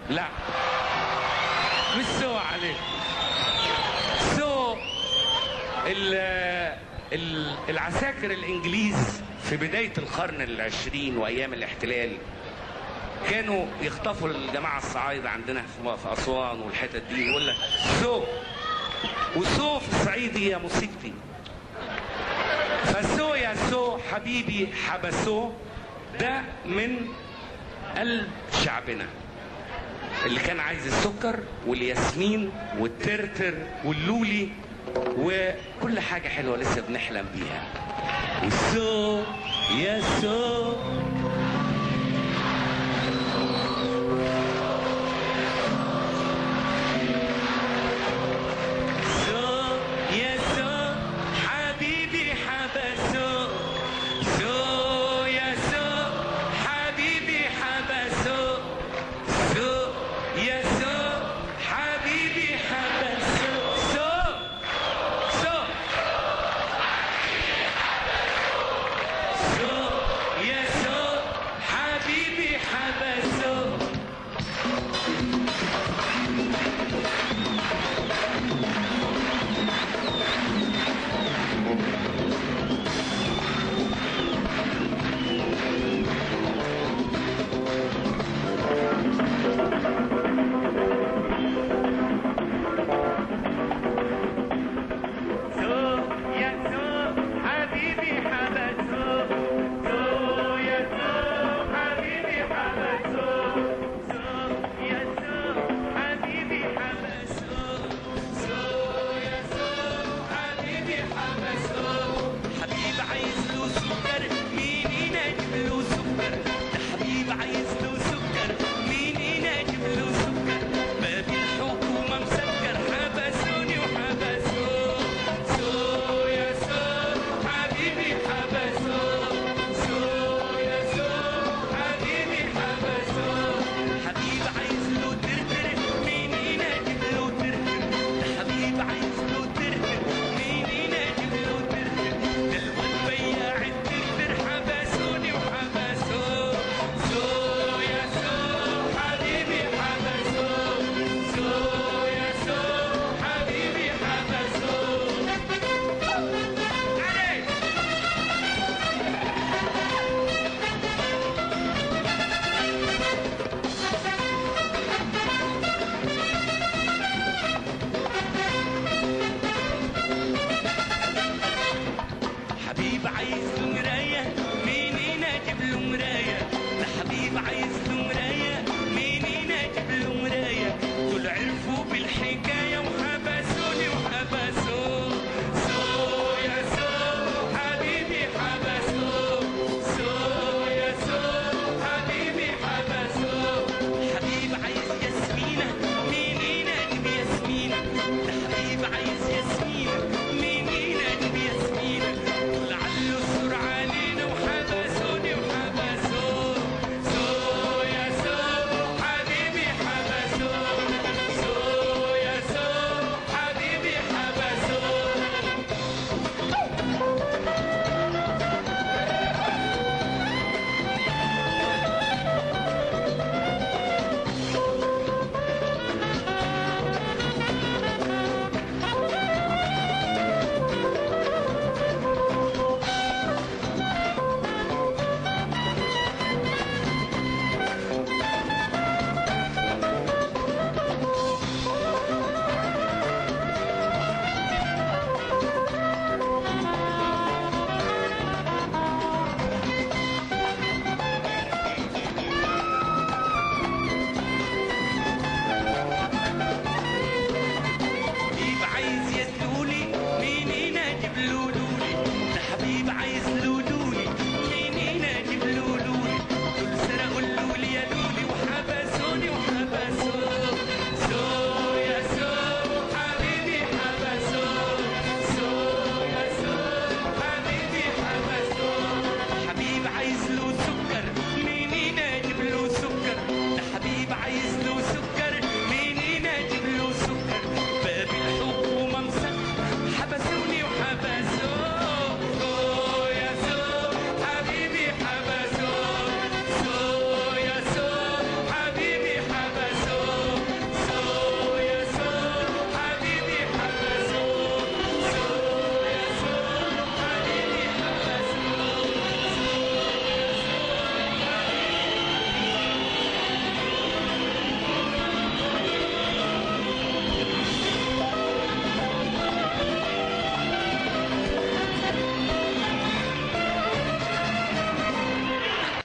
لا مش سو عليك سو ال ال العساكر الانجليز في بدايه القرن العشرين وايام الاحتلال كانوا يخطفوا الجماعه الصعايده عندنا في في اسوان والحتت دي يقول لك سو وسو في الصعيدي يا مصيبتي فسو يا سو حبيبي حبسوه ده من قلب شعبنا اللي كان عايز السكر والياسمين والترتر واللولي وكل حاجة حلوة لسه بنحلم بيها وسو يا سو